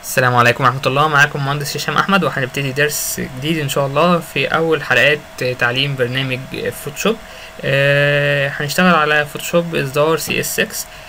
السلام عليكم ورحمة الله معاكم مهندس هشام أحمد وهنبتدي درس جديد إن شاء الله في أول حلقات تعليم برنامج فوتوشوب آه هنشتغل على فوتوشوب إصدار سي اس 6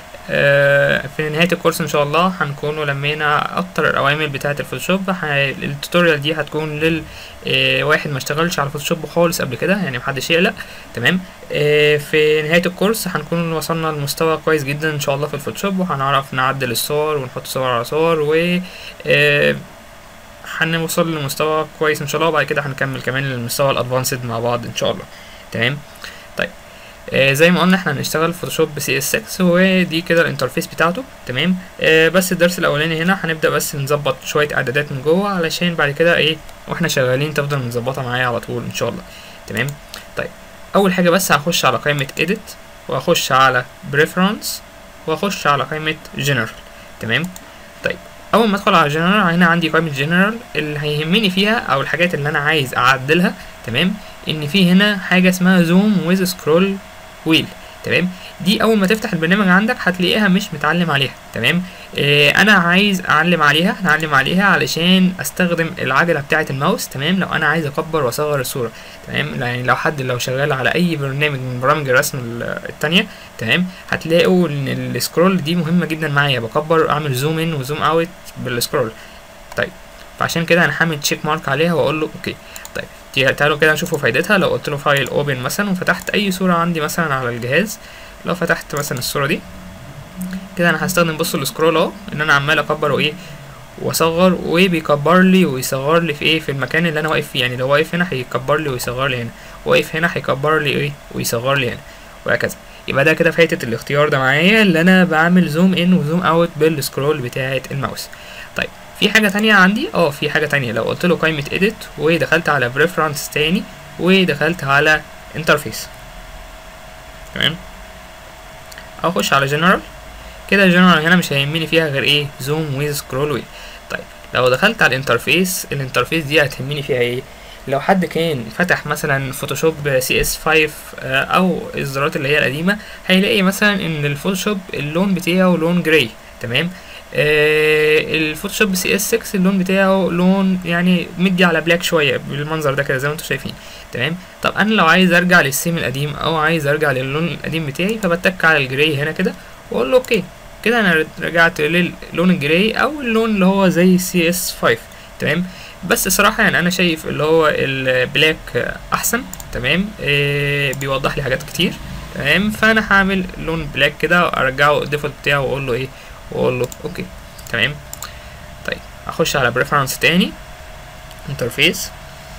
آه في نهاية الكورس إن شاء الله هنكون لمينا أكتر الأوامر بتاعة الفوتوشوب ح- التوتوريال دي هتكون لل آه واحد ما اشتغلش على فوتوشوب خالص قبل كده يعني محدش يقلق تمام آه في نهاية الكورس هنكون وصلنا لمستوى كويس جدا إن شاء الله في الفوتوشوب وهنعرف نعدل الصور ونحط صور على صور و آه، هنوصل لمستوى كويس ان شاء الله وبعد كده هنكمل كمان للمستوى الادفانسد مع بعض ان شاء الله تمام طيب آه زي ما قلنا احنا هنشتغل فوتوشوب سي اس 6 ودي كده الانترفيس بتاعته تمام آه بس الدرس الاولاني هنا هنبدا بس نظبط شويه اعدادات من جوه علشان بعد كده ايه واحنا شغالين تفضل مظبطه معايا على طول ان شاء الله تمام طيب اول حاجه بس هخش على قائمه edit واخش على preference واخش على قائمه general تمام طيب اول ما ادخل على جنرال هنا عندي قائمه جنرال اللي هيهمني فيها او الحاجات اللي انا عايز اعدلها تمام ان في هنا حاجه اسمها زوم ويز سكرول ويل تمام دي اول ما تفتح البرنامج عندك هتلاقيها مش متعلم عليها تمام إيه انا عايز اعلم عليها هعلم عليها علشان استخدم العجله بتاعه الماوس تمام لو انا عايز اكبر واصغر الصوره تمام يعني لو حد لو شغال على اي برنامج من برامج الرسم ال- التانية تمام هتلاقوا ان السكرول دي مهمه جدا معايا بكبر اعمل زوم ان وزوم اوت بالسكرول طيب فعشان كده انا هعمل تشيك مارك عليها واقول له اوكي طيب تي- تعالوا كده نشوفوا فايدتها لو قلت له فايل اوبن مثلا وفتحت اي صوره عندي مثلا على الجهاز لو فتحت مثلا الصوره دي كده انا هستخدم بصوا السكرول اهو ان انا عمال اكبر وايه واصغر وبيكبر لي ويصغر لي في ايه في المكان اللي انا واقف فيه يعني لو واقف هنا هيكبر لي ويصغر لي هنا واقف هنا هيكبر لي ايه ويصغر لي هنا وهكذا يبقى ده كده فايدة الاختيار ده معايا اللي انا بعمل زوم ان وزوم اوت بالسكرول بتاعة الماوس طيب في حاجة تانية عندي اه في حاجة تانية لو قلت له قائمة edit ودخلت على preference تاني ودخلت على interface تمام اخش على general كده جنرال هنا مش هيهمني فيها غير ايه زوم ويز سكرول وي طيب لو دخلت على الانترفيس الانترفيس دي هتهمني فيها ايه لو حد كان فتح مثلا فوتوشوب سي اس 5 آه، او الاصدارات اللي هي القديمه هيلاقي مثلا ان الفوتوشوب اللون بتاعه لون جراي تمام آه الفوتوشوب سي اس 6 اللون بتاعه لون يعني مدي على بلاك شويه بالمنظر ده كده زي ما انتم شايفين تمام طب انا لو عايز ارجع للسيم القديم او عايز ارجع للون القديم بتاعي فبتك على الجراي هنا كده واقول له اوكي كده انا رجعت للون الجراي او اللون اللي هو زي سي اس 5 تمام بس صراحة يعني انا شايف اللي هو البلاك احسن تمام إيه بيوضح لي حاجات كتير تمام فانا هعمل لون بلاك كده ارجعه الديفولت بتاعه واقول له ايه واقول له اوكي تمام طيب اخش على بريفرنس تاني انترفيس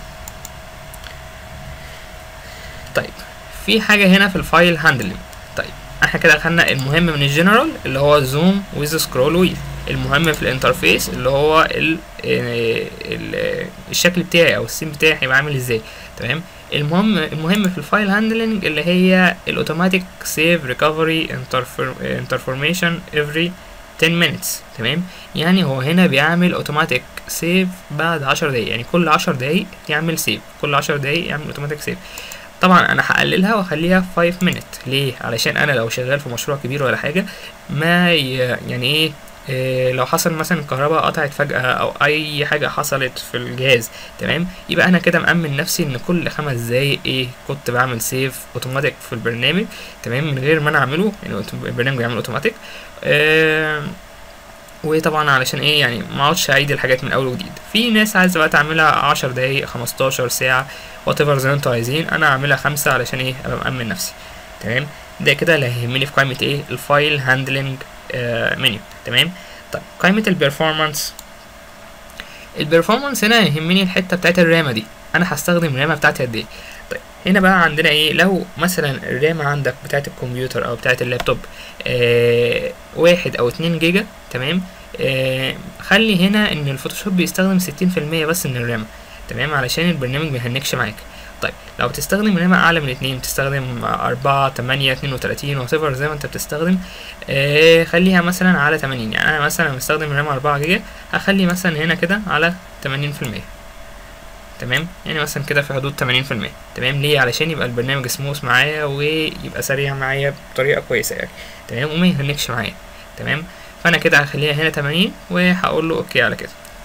طيب في حاجة هنا في الفايل هاندلنج طيب احنا كده خدنا المهم من الجنرال اللي هو زوم ويز سكرول ويل المهم في الانترفيس اللي هو ال ال الشكل بتاعي او السين بتاعي هيبقى عامل ازاي تمام المهم المهم في الفايل هاندلنج اللي هي الاوتوماتيك سيف ريكفري انترفورميشن افري 10 minutes تمام يعني هو هنا بيعمل اوتوماتيك سيف بعد 10 دقايق يعني كل 10 دقايق يعمل سيف كل 10 دقايق يعمل اوتوماتيك سيف طبعا انا هقللها واخليها 5 minute ليه علشان انا لو شغال في مشروع كبير ولا حاجه ما ي... يعني ايه إيه لو حصل مثلا الكهرباء قطعت فجأة أو أي حاجة حصلت في الجهاز تمام يبقى أنا كده مأمن نفسي إن كل خمس دقايق إيه كنت بعمل سيف أوتوماتيك في البرنامج تمام من غير ما أنا أعمله يعني البرنامج بيعمل أوتوماتيك آه وطبعا علشان ايه يعني ما اقعدش اعيد الحاجات من اول وجديد في ناس عايزه بقى تعملها عشر دقايق خمستاشر ساعه وات ايفر زي ما انتوا عايزين انا اعملها خمسة علشان ايه ابقى مأمن نفسي تمام ده كده اللي هيهمني في قائمه ايه الفايل هاندلنج آه منيو تمام طيب قائمه البرفورمانس البرفورمانس هنا يهمني الحته بتاعت الرامه دي انا هستخدم الرامه بتاعتي قد ايه طيب هنا بقى عندنا ايه لو مثلا الرامه عندك بتاعت الكمبيوتر او بتاعت اللابتوب آه واحد او اتنين جيجا تمام آه خلي هنا ان الفوتوشوب بيستخدم ستين في المية بس من الرامه تمام علشان البرنامج ميهنكش معاك طيب لو بتستخدم رامة أعلى من اتنين بتستخدم أربعة تمانية اتنين وتلاتين واتيفر زي ما انت بتستخدم آه خليها مثلا على تمانين يعني أنا مثلا بستخدم رامة أربعة جيجا هخلي مثلا هنا كده على تمانين في المية تمام يعني مثلا كده في حدود تمانين في المية تمام ليه علشان يبقى البرنامج سموث معايا ويبقى سريع معايا بطريقة كويسة يعني تمام وما يهنكش معايا تمام فانا كده هخليها هنا 80 وهقول له اوكي على كده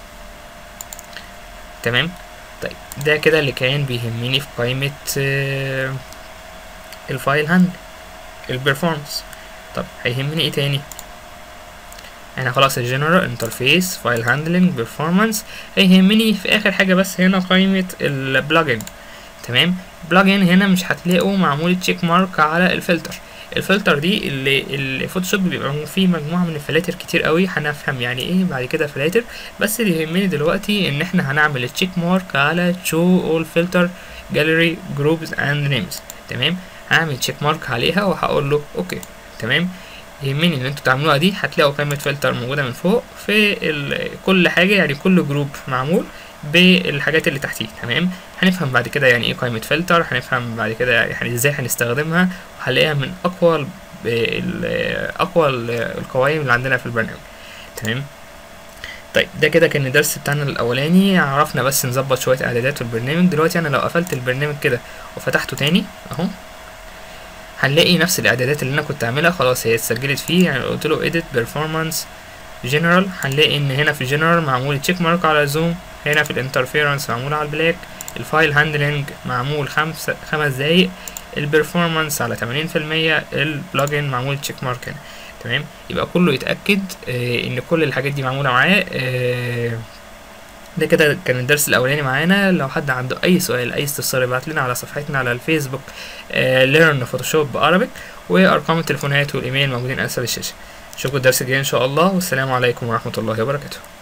تمام طيب ده كده اللي كان بيهمني في قائمة آه، الفايل هاند البرفورمانس طب هيهمني ايه تاني انا خلاص الجنرال انترفيس فايل هاندلنج بيرفورمانس هيهمني في اخر حاجه بس هنا قائمه البلجن تمام بلجن هنا مش هتلاقوا معمول تشيك مارك على الفلتر الفلتر دي اللي الفوتوشوب بيبقى فيه مجموعه من الفلاتر كتير قوي هنفهم يعني ايه بعد كده فلاتر بس اللي يهمني دلوقتي ان احنا هنعمل تشيك مارك على شو اول فلتر جاليري جروبز اند نيمز تمام هعمل تشيك مارك عليها وهقول له اوكي تمام يهمني ان انتوا تعملوها دي هتلاقوا قائمة فلتر موجودة من فوق في ال- كل حاجة يعني كل جروب معمول بالحاجات اللي تحتيه تمام هنفهم بعد كده يعني ايه قائمة فلتر هنفهم بعد كده يعني ازاي هنستخدمها وهنلاقيها من اقوى ال- ال- اقوى ال- القوائم اللي عندنا في البرنامج تمام طيب ده كده كان الدرس بتاعنا الاولاني عرفنا بس نظبط شويه اعدادات في البرنامج دلوقتي انا لو قفلت البرنامج كده وفتحته تاني اهو هنلاقي نفس الاعدادات اللي انا كنت عاملها خلاص هي اتسجلت فيه يعني لو قلت له edit performance general هنلاقي ان هنا في general معمول تشيك مارك على زوم هنا في الانترفيرنس معمول على البلاك الفايل هاندلنج معمول خمس خمس دقايق البرفورمانس على 80% البلجن معمول تشيك مارك هنا تمام يبقى كله يتاكد آه ان كل الحاجات دي معموله معاه آه ده كده كان الدرس الاولاني معانا لو حد عنده اي سؤال اي استفسار يبعت لنا على صفحتنا على الفيسبوك ليرن فوتوشوب بعربي وارقام التليفونات والايميل موجودين اسفل الشاشه اشوفكم الدرس الجاي ان شاء الله والسلام عليكم ورحمه الله وبركاته